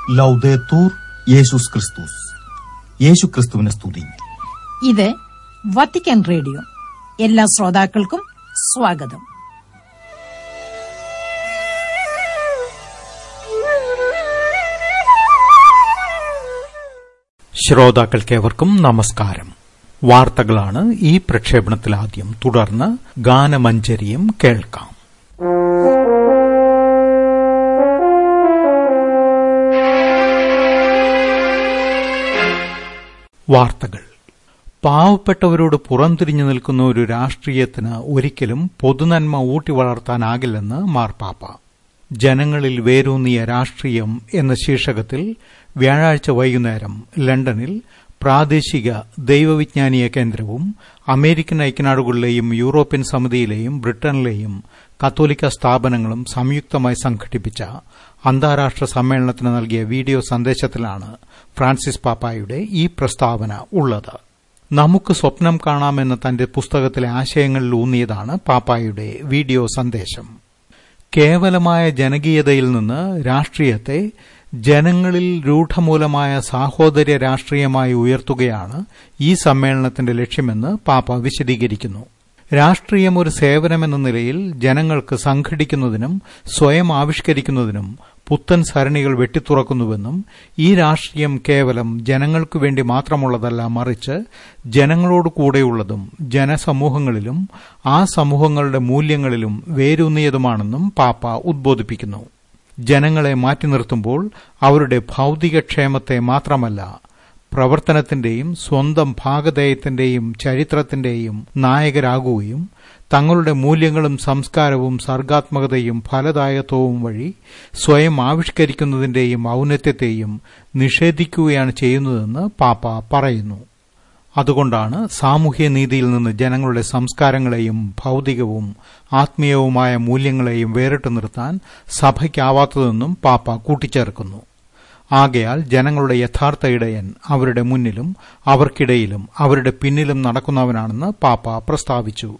ലൗദേത്തൂർ യേശുസ് ക്രിസ്തുസ് യേശു ക്രിസ്തുവിനെ സ്തുതി ഇത് വത്തിക്കാൻ റേഡിയോ എല്ലാ ശ്രോതാക്കൾക്കും സ്വാഗതം ശ്രോതാക്കൾക്കേവർക്കും നമസ്കാരം വാർത്തകളാണ് ഈ പ്രക്ഷേപണത്തിൽ ആദ്യം തുടർന്ന് ഗാനമഞ്ജരിയും കേൾക്കാം വാർത്തകൾ പാവപ്പെട്ടവരോട് പുറംതിരിഞ്ഞു നിൽക്കുന്ന ഒരു രാഷ്ട്രീയത്തിന് ഒരിക്കലും പൊതുനന്മ ഊട്ടി വളർത്താനാകില്ലെന്ന് മാർപ്പാപ്പ ജനങ്ങളിൽ വേരൂന്നിയ രാഷ്ട്രീയം എന്ന ശീർഷകത്തിൽ വ്യാഴാഴ്ച വൈകുന്നേരം ലണ്ടനിൽ പ്രാദേശിക ദൈവവിജ്ഞാനീയ കേന്ദ്രവും അമേരിക്കൻ ഐക്യനാടുകളിലെയും യൂറോപ്യൻ സമിതിയിലെയും ബ്രിട്ടനിലെയും കത്തോലിക്ക സ്ഥാപനങ്ങളും സംയുക്തമായി സംഘടിപ്പിച്ച അന്താരാഷ്ട്ര സമ്മേളനത്തിന് നൽകിയ വീഡിയോ സന്ദേശത്തിലാണ് ഫ്രാൻസിസ് പാപ്പായുടെ ഈ പ്രസ്താവന ഉള്ളത് നമുക്ക് സ്വപ്നം കാണാമെന്ന തന്റെ പുസ്തകത്തിലെ ആശയങ്ങളിൽ ഊന്നിയതാണ് പാപ്പായുടെ വീഡിയോ സന്ദേശം കേവലമായ ജനകീയതയിൽ നിന്ന് രാഷ്ട്രീയത്തെ ജനങ്ങളിൽ രൂഢമൂലമായ സാഹോദര്യ രാഷ്ട്രീയമായി ഉയർത്തുകയാണ് ഈ സമ്മേളനത്തിന്റെ ലക്ഷ്യമെന്ന് പാപ്പ വിശദീകരിക്കുന്നു രാഷ്ട്രീയം ഒരു സേവനമെന്ന നിലയിൽ ജനങ്ങൾക്ക് സംഘടിക്കുന്നതിനും സ്വയം ആവിഷ്കരിക്കുന്നതിനും പുത്തൻ സരണികൾ വെട്ടിത്തുറക്കുന്നുവെന്നും ഈ രാഷ്ട്രീയം കേവലം ജനങ്ങൾക്കു വേണ്ടി മാത്രമുള്ളതല്ല മറിച്ച് ജനങ്ങളോട് കൂടെയുള്ളതും ജനസമൂഹങ്ങളിലും ആ സമൂഹങ്ങളുടെ മൂല്യങ്ങളിലും വേരൂന്നിയതുമാണെന്നും പാപ്പ ഉദ്ബോധിപ്പിക്കുന്നു ജനങ്ങളെ മാറ്റി നിർത്തുമ്പോൾ അവരുടെ ഭൗതിക ക്ഷേമത്തെ മാത്രമല്ല പ്രവർത്തനത്തിന്റെയും സ്വന്തം ഭാഗധേയത്തിന്റെയും ചരിത്രത്തിന്റെയും നായകരാകുകയും തങ്ങളുടെ മൂല്യങ്ങളും സംസ്കാരവും സർഗാത്മകതയും ഫലദായത്വവും വഴി സ്വയം ആവിഷ്കരിക്കുന്നതിന്റെയും ഔന്നത്യത്തെയും നിഷേധിക്കുകയാണ് ചെയ്യുന്നതെന്ന് പാപ്പ പറയുന്നു അതുകൊണ്ടാണ് സാമൂഹ്യനീതിയിൽ നിന്ന് ജനങ്ങളുടെ സംസ്കാരങ്ങളെയും ഭൗതികവും ആത്മീയവുമായ മൂല്യങ്ങളെയും വേറിട്ടു നിർത്താൻ സഭയ്ക്കാവാത്തതെന്നും പാപ്പ കൂട്ടിച്ചേർക്കുന്നു ആകയാൽ ജനങ്ങളുടെ യഥാർത്ഥ ഇടയൻ അവരുടെ മുന്നിലും അവർക്കിടയിലും അവരുടെ പിന്നിലും നടക്കുന്നവനാണെന്ന് പാപ്പ പ്രസ്താവിച്ചു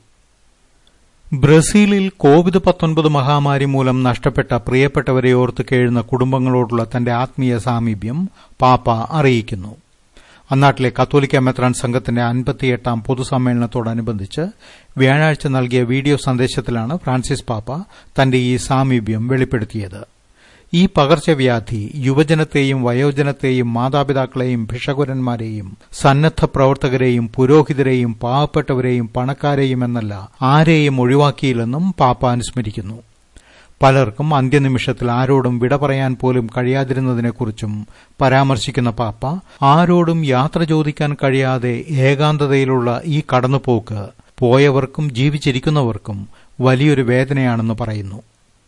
ബ്രസീലിൽ കോവിഡ് പത്തൊൻപത് മഹാമാരി മൂലം നഷ്ടപ്പെട്ട പ്രിയപ്പെട്ടവരെ ഓർത്ത് കേഴുന്ന കുടുംബങ്ങളോടുള്ള തന്റെ ആത്മീയ സാമീപ്യം പാപ്പ അറിയിക്കുന്നു അന്നാട്ടിലെ കത്തോലിക്ക മെത്രാൻ സംഘത്തിന്റെ അൻപത്തിയെട്ടാം പൊതുസമ്മേളനത്തോടനുബന്ധിച്ച് വ്യാഴാഴ്ച നൽകിയ വീഡിയോ സന്ദേശത്തിലാണ് ഫ്രാൻസിസ് പാപ്പ തന്റെ ഈ സാമീപ്യം വെളിപ്പെടുത്തിയത് ഈ പകർച്ചവ്യാധി യുവജനത്തെയും വയോജനത്തെയും മാതാപിതാക്കളെയും ഭിഷകുരന്മാരെയും സന്നദ്ധ പ്രവർത്തകരെയും പുരോഹിതരെയും പാവപ്പെട്ടവരെയും പണക്കാരെയും എന്നല്ല ആരെയും ഒഴിവാക്കിയില്ലെന്നും പാപ്പ അനുസ്മരിക്കുന്നു പലർക്കും അന്ത്യനിമിഷത്തിൽ ആരോടും വിട പറയാൻ പോലും കഴിയാതിരുന്നതിനെക്കുറിച്ചും പരാമർശിക്കുന്ന പാപ്പ ആരോടും യാത്ര ചോദിക്കാൻ കഴിയാതെ ഏകാന്തതയിലുള്ള ഈ കടന്നുപോക്ക് പോയവർക്കും ജീവിച്ചിരിക്കുന്നവർക്കും വലിയൊരു വേദനയാണെന്ന് പറയുന്നു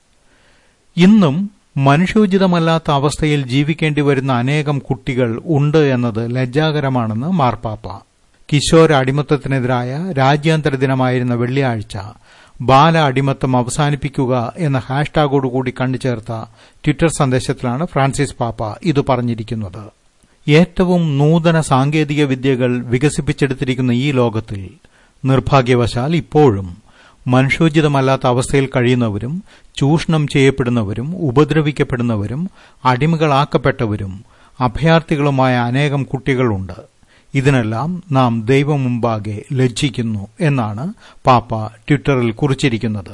ഇന്നും മനുഷ്യോചിതമല്ലാത്ത അവസ്ഥയിൽ ജീവിക്കേണ്ടി വരുന്ന അനേകം കുട്ടികൾ ഉണ്ട് എന്നത് ലജ്ജാകരമാണെന്ന് മാർപ്പാപ്പ കിശോര അടിമത്തത്തിനെതിരായ രാജ്യാന്തര ദിനമായിരുന്ന വെള്ളിയാഴ്ച ബാല അടിമത്തം അവസാനിപ്പിക്കുക എന്ന ഹാഷ്ടാഗോടുകൂടി കണ്ടുചേർത്ത ട്വിറ്റർ സന്ദേശത്തിലാണ് ഫ്രാൻസിസ് പാപ്പ ഇത് പറഞ്ഞിരിക്കുന്നത് ഏറ്റവും നൂതന സാങ്കേതിക വിദ്യകൾ വികസിപ്പിച്ചെടുത്തിരിക്കുന്ന ഈ ലോകത്തിൽ നിർഭാഗ്യവശാൽ ഇപ്പോഴും മനുഷ്യോചിതമല്ലാത്ത അവസ്ഥയിൽ കഴിയുന്നവരും ചൂഷണം ചെയ്യപ്പെടുന്നവരും ഉപദ്രവിക്കപ്പെടുന്നവരും അടിമകളാക്കപ്പെട്ടവരും അഭയാർത്ഥികളുമായ അനേകം കുട്ടികളുണ്ട് ഇതിനെല്ലാം നാം ദൈവം മുമ്പാകെ ലജ്ജിക്കുന്നു എന്നാണ് പാപ്പ ട്വിറ്ററിൽ കുറിച്ചിരിക്കുന്നത്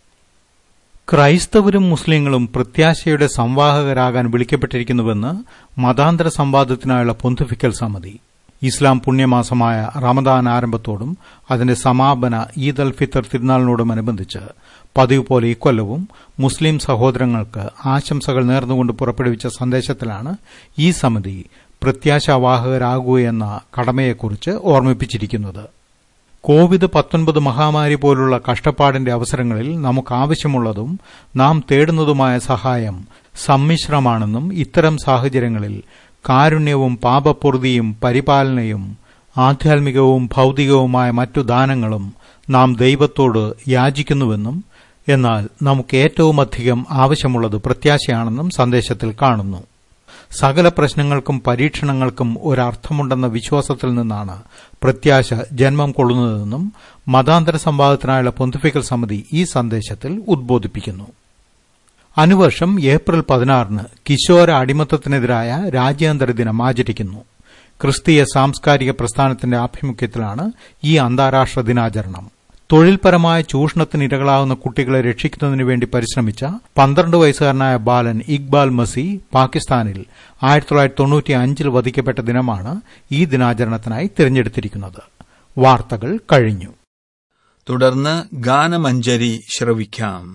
ക്രൈസ്തവരും മുസ്ലിങ്ങളും പ്രത്യാശയുടെ സംവാഹകരാകാൻ വിളിക്കപ്പെട്ടിരിക്കുന്നുവെന്ന് മതാന്തര സംവാദത്തിനായുള്ള പൊന്തിഫിക്കൽ സമിതി ഇസ്ലാം പുണ്യമാസമായ റമദാൻ ആരംഭത്തോടും അതിന്റെ സമാപന ഈദ് അൽ ഫിത്തർ തിരുനാളിനോടുമനുബന്ധിച്ച് പതിവ് പോലെ ഇക്കൊല്ലവും മുസ്ലിം സഹോദരങ്ങൾക്ക് ആശംസകൾ നേർന്നുകൊണ്ട് പുറപ്പെടുവിച്ച സന്ദേശത്തിലാണ് ഈ സമിതി പ്രത്യാശാവാഹകരാകുകയെന്ന കടമയെക്കുറിച്ച് ഓർമ്മിപ്പിച്ചിരിക്കുന്നത് കോവിഡ് പത്തൊൻപത് മഹാമാരി പോലുള്ള കഷ്ടപ്പാടിന്റെ അവസരങ്ങളിൽ നമുക്ക് ആവശ്യമുള്ളതും നാം തേടുന്നതുമായ സഹായം സമ്മിശ്രമാണെന്നും ഇത്തരം സാഹചര്യങ്ങളിൽ കാരുണ്യവും പാപപ്പൊറുതിയും പരിപാലനയും ആധ്യാത്മികവും ഭൗതികവുമായ മറ്റു ദാനങ്ങളും നാം ദൈവത്തോട് യാചിക്കുന്നുവെന്നും എന്നാൽ നമുക്ക് ഏറ്റവുമധികം ആവശ്യമുള്ളത് പ്രത്യാശയാണെന്നും സന്ദേശത്തിൽ കാണുന്നു സകല പ്രശ്നങ്ങൾക്കും പരീക്ഷണങ്ങൾക്കും ഒരർത്ഥമുണ്ടെന്ന വിശ്വാസത്തിൽ നിന്നാണ് പ്രത്യാശ ജന്മം കൊള്ളുന്നതെന്നും മതാന്തര സംവാദത്തിനായുള്ള പൊന്തിഫിക്കൽ സമിതി ഈ സന്ദേശത്തിൽ ഉദ്ബോധിപ്പിക്കുന്നു അനുവർഷം ഏപ്രിൽ പതിനാറിന് കിശോര അടിമത്തത്തിനെതിരായ രാജ്യാന്തര ദിനം ആചരിക്കുന്നു ക്രിസ്തീയ സാംസ്കാരിക പ്രസ്ഥാനത്തിന്റെ ആഭിമുഖ്യത്തിലാണ് ഈ അന്താരാഷ്ട്ര ദിനാചരണം തൊഴിൽപരമായ ചൂഷണത്തിനിരകളാവുന്ന കുട്ടികളെ രക്ഷിക്കുന്നതിനു വേണ്ടി പരിശ്രമിച്ച പന്ത്രണ്ട് വയസ്സുകാരനായ ബാലൻ ഇക്ബാൽ മസി പാകിസ്ഥാനിൽ ആയിരത്തി തൊള്ളായിരത്തി തൊണ്ണൂറ്റി അഞ്ചിൽ വധിക്കപ്പെട്ട ദിനമാണ് ഈ ദിനാചരണത്തിനായി തിരഞ്ഞെടുത്തിരിക്കുന്നത് വാർത്തകൾ കഴിഞ്ഞു തുടർന്ന് ഗാനമഞ്ജരി ശ്രവിക്കാം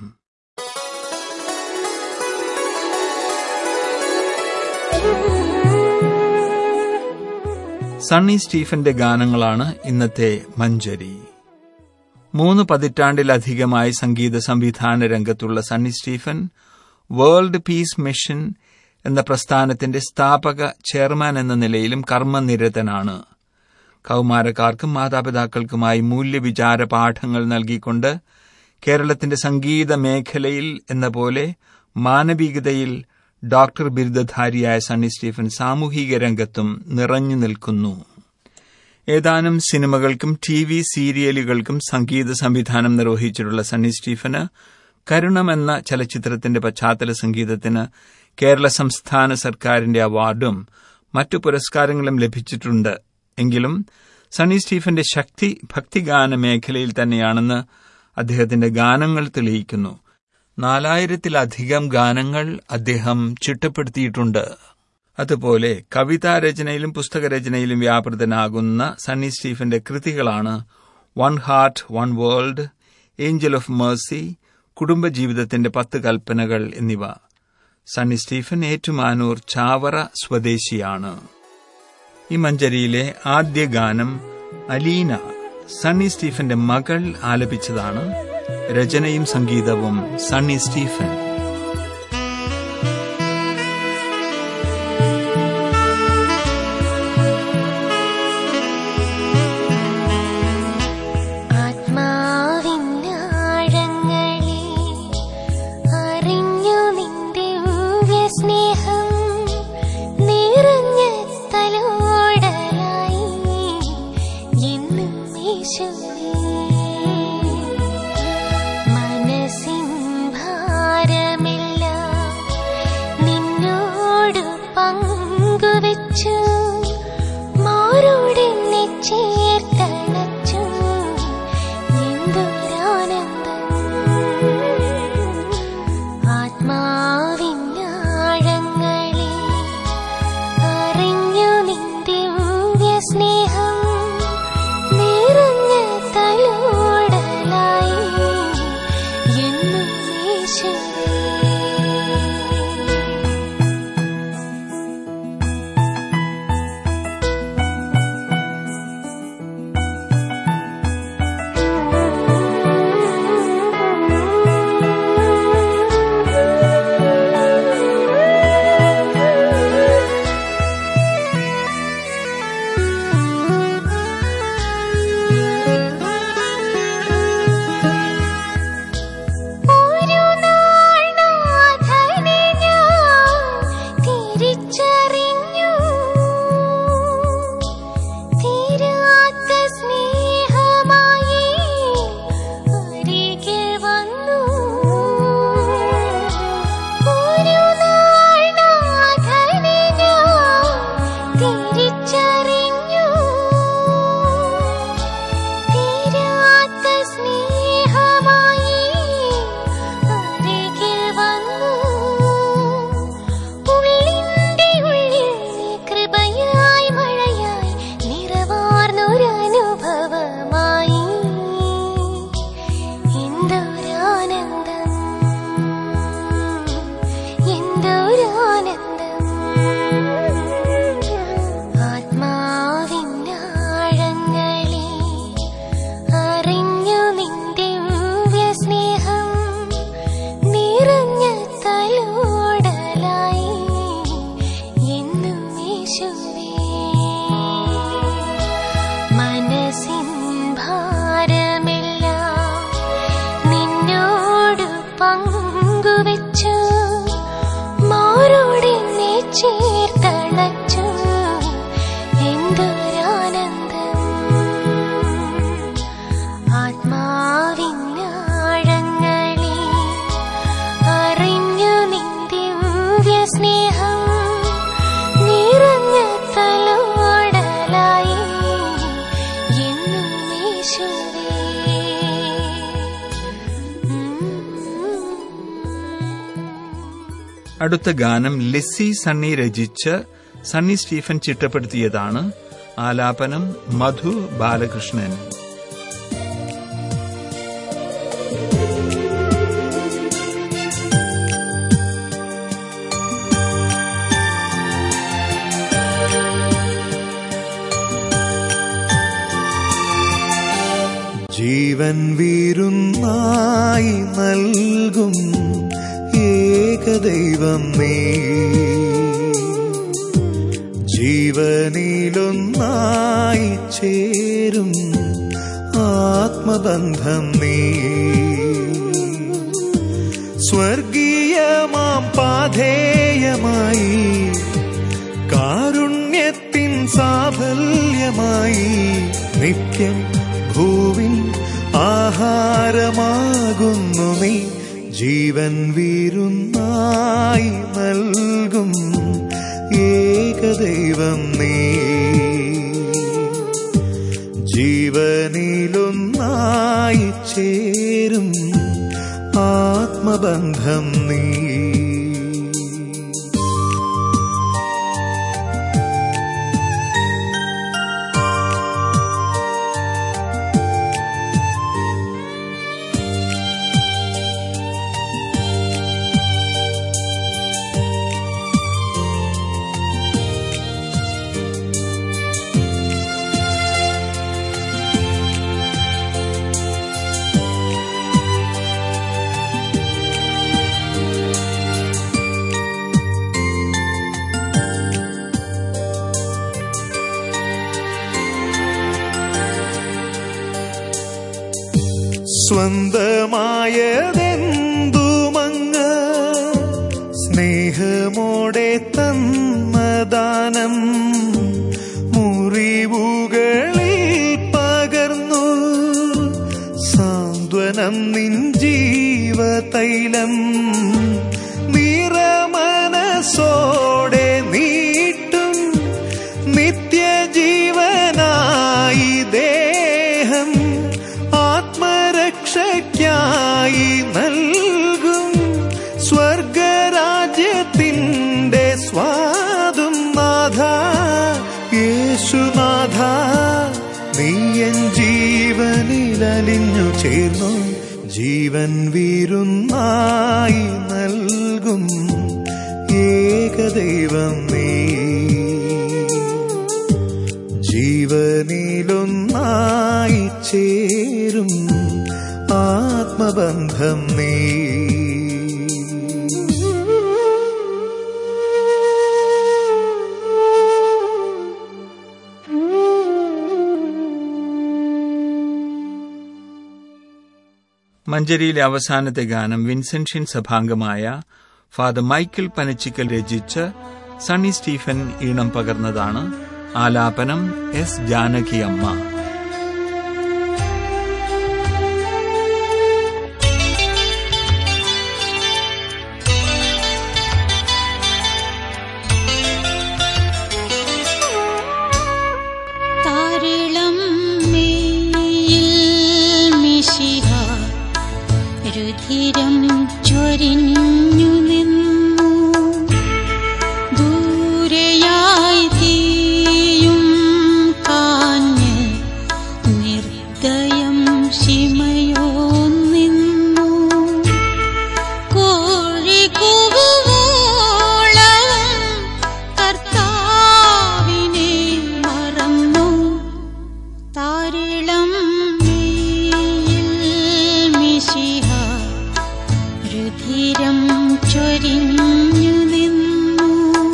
സണ്ണി സ്റ്റീഫന്റെ ഗാനങ്ങളാണ് ഇന്നത്തെ മഞ്ജരി മൂന്ന് പതിറ്റാണ്ടിലധികമായി സംഗീത സംവിധാന രംഗത്തുള്ള Sunny Stephen world peace mission എന്ന പ്രസ്ഥാനത്തിന്റെ സ്ഥാപക ചെയർമാൻ എന്ന നിലയിലും കർമ്മനിരതനാണ് കൗമാരക്കാർക്കും മാതാപിതാക്കൾക്കുമായി മൂല്യവിചാര പാഠങ്ങൾ നൽകിക്കൊണ്ട് കേരളത്തിന്റെ സംഗീത മേഖലയിൽ എന്ന പോലെ മാനവികതയിൽ ഡോക്ടർ ബിരുദധാരിയായ സണ്ണി സ്റ്റീഫൻ സാമൂഹിക രംഗത്തും നിറഞ്ഞു നിൽക്കുന്നു ഏതാനും സിനിമകൾക്കും ടി വി സീരിയലുകൾക്കും സംഗീത സംവിധാനം നിർവഹിച്ചിട്ടുള്ള സണ്ണി സ്റ്റീഫന് കരുണം എന്ന ചലച്ചിത്രത്തിന്റെ പശ്ചാത്തല സംഗീതത്തിന് കേരള സംസ്ഥാന സർക്കാരിന്റെ അവാർഡും മറ്റു പുരസ്കാരങ്ങളും ലഭിച്ചിട്ടുണ്ട് എങ്കിലും സണ്ണി സ്റ്റീഫന്റെ ശക്തി ഭക്തിഗാന മേഖലയിൽ തന്നെയാണെന്ന് അദ്ദേഹത്തിന്റെ ഗാനങ്ങൾ തെളിയിക്കുന്നു നാലായിരത്തിലധികം ഗാനങ്ങൾ അദ്ദേഹം ചിട്ടപ്പെടുത്തിയിട്ടുണ്ട് അതുപോലെ കവിതാരചനയിലും പുസ്തകരചനയിലും വ്യാപൃതനാകുന്ന സണ്ണി സ്റ്റീഫന്റെ കൃതികളാണ് one heart one world angel of mercy കുടുംബജീവിതത്തിന്റെ പത്ത് കൽപ്പനകൾ എന്നിവ സണ്ണി സ്റ്റീഫൻ ഏറ്റുമാനൂർ ചാവറ സ്വദേശിയാണ് ഈ മഞ്ചരിയിലെ ആദ്യ ഗാനം അലീന സണ്ണി സ്റ്റീഫന്റെ മകൾ ആലപിച്ചതാണ് രചനയും സംഗീതവും സണ്ണി സ്റ്റീഫൻ ആത്മാവിന്നാഴങ്ങളിൽ അറിഞ്ഞു നിന്റെ സ്നേഹം നിറഞ്ഞ തലോടലായി എന്നും യേശുവേ മനസ്സിൻ ഭാരമെല്ലാം നിന്നോട് പങ്കുവെച്ചു മാറോടെന്നെ ചേർത്തണച്ചു എന്തൊരാനന്ദം ആത്മാവിന്നാഴങ്ങളിൽ അറിഞ്ഞു നിന്റെ സ്നേഹം നിറഞ്ഞ തലോടലായി എന്നും യേശുവേ ഒരു നാൾ നാഥനെ ഞാൻ തിരിച്ചറിഞ്ഞു തീരാത്ത സ്നേഹമായി അരികിൽ വന്നു ഒരു നാൾ നാഥനെ ഞാൻ തിരിച്ചറിഞ്ഞു തീരാത്ത സ്നേഹമായി അരികിൽ വന്നു ഉള്ളിന്റെ ഉള്ളിൽ നീ കൃപയായി മഴയായി നിറവാർന്നൊരനുഭവമായി എന്തൊരാനന്ദം എന്തൊരാനന്ദം ആത്മാവിന്നാഴങ്ങളിൽ അറിഞ്ഞു നിന്റെ സ്നേഹം നിറഞ്ഞ തലോടലായി എന്നും യേശുവേ മനസ്സിൻ ഭാരമെല്ലാം നിന്നോട് പങ്കുവെച്ചു മാറോടെന്നെ ചേർത്തണച്ചു എന്തൊരാനന്ദം ആത്മാവിന്നാഴങ്ങളിൽ അറിഞ്ഞു അടുത്ത ഗാനം ലിസി സണ്ണി രചിച്ച് സണ്ണി സ്റ്റീഫൻ ചിട്ടപ്പെടുത്തിയതാണ് ആലാപനം മധു ബാലകൃഷ്ണൻ ജീവൻ വീരുന്നായി നൽകും ഏകദൈവം നീ ജീവനിലൊന്നായി ചേരും ആത്മബന്ധം നീ സ്വർഗീയമാം പാധേയമായി കാരുണ്യത്തിൻ സാഫല്യമായി നിത്യം ഭൂവിൻ ആഹാരമാകുന്നു നീ ജീവൻ വീരുന്നായി നൽകും ഏകദൈവം നീ ജീവനിലൊന്നായി ചേരും ആത്മബന്ധം നീ സ്വന്തമായതെന്തുമങ്ങ് സ്നേഹമോടെ തന്നദാനം മുറിവുകളിൽ പകർന്നു സാന്ത്വനം നിൻ ജീവതൈലം നിറമനസോടെ നീട്ടും നിത്യജീവനായി ദേഹം ആത്മരക്ഷയ്ക്കായി നൽകും സ്വർഗരാജ്യത്തിൻ്റെ സ്വാദും നാഥ യേശുനാഥ നീയൻ ജീവനിലലിഞ്ഞു ചേർന്നു ജീവൻ വീരുന്നായി നൽകും ഏകദൈവം നീ ജീവനിലൊന്നായി ചേരും ആത്മബന്ധം നീ മഞ്ചരിയിലെ അവസാനത്തെ ഗാനം വിൻസെൻഷ്യൻ സഭാംഗമായ ഫാദർ മൈക്കിൾ പനച്ചിക്കൽ രചിച്ച് സണ്ണി സ്റ്റീഫൻ ഈണം പകർന്നതാണ് ആലാപനം എസ് ജാനകി അമ്മ താരിളം മേയിൽ മിശിഹ രുധിരം ചൊരിഞ്ഞു നിന്നു ദൂരെയായി തീയും കാഞ്ഞ് നിർദ്ദയം ശിമയോ നിന്നു കോഴി കൂവുവോളം കർത്താവിനെ മറന്നു താരിളം മേയിൽ മിശിഹ രുധിരം ചൊരിഞ്ഞു നിന്നു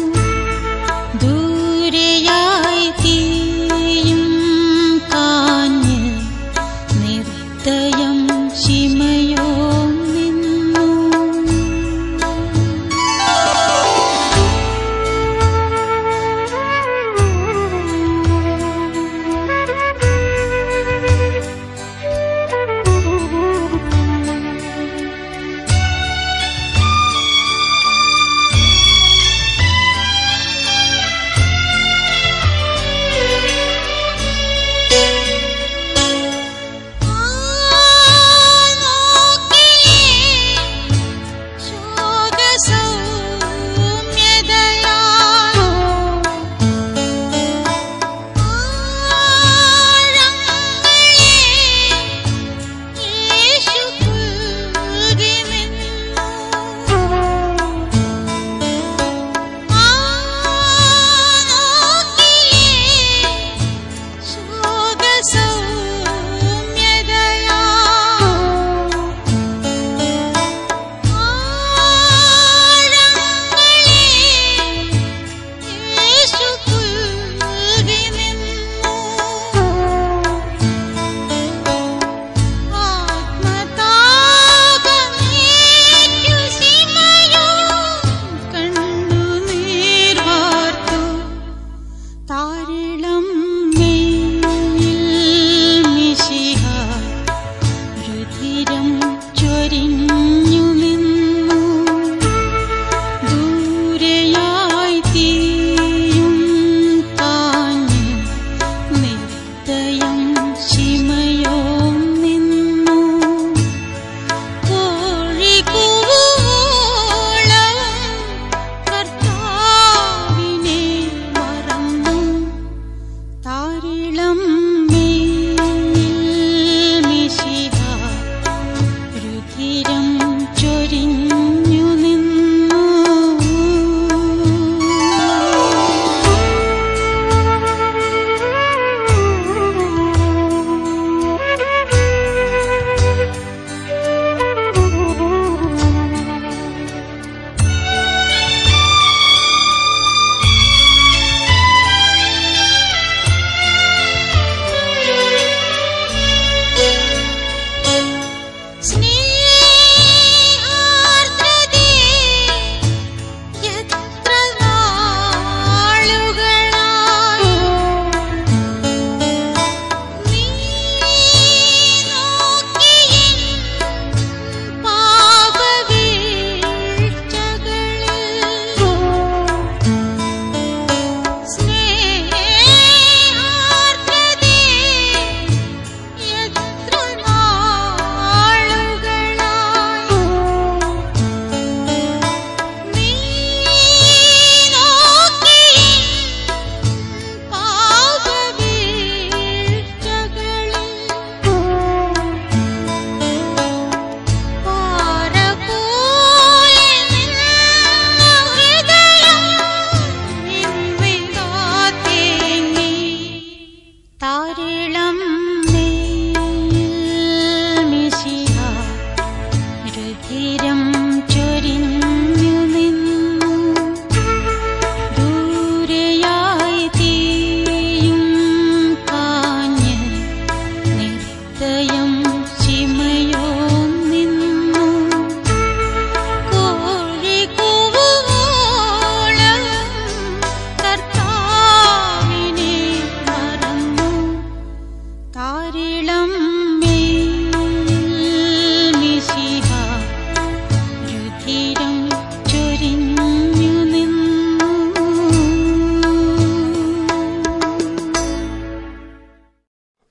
ദൂരെയായി തീയും കാഞ്ഞ് നിർദ്ദയം ശിമയോ നിന്നു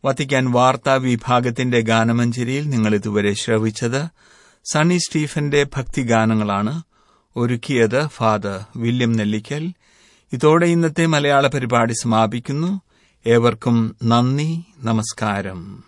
വത്തിക്കാൻ വാർത്താ വിഭാഗത്തിന്റെ ഗാനമഞ്ജരിയിൽ നിങ്ങൾ ഇതുവരെ ശ്രവിച്ചത് സണ്ണി സ്റ്റീഫന്റെ ഭക്തിഗാനങ്ങളാണ് ഒരുക്കിയത് ഫാദർ വില്യം നെല്ലിക്കൽ ഇതോടെ ഇന്നത്തെ മലയാള പരിപാടി സമാപിക്കുന്നു ഏവർക്കും നന്ദി നമസ്കാരം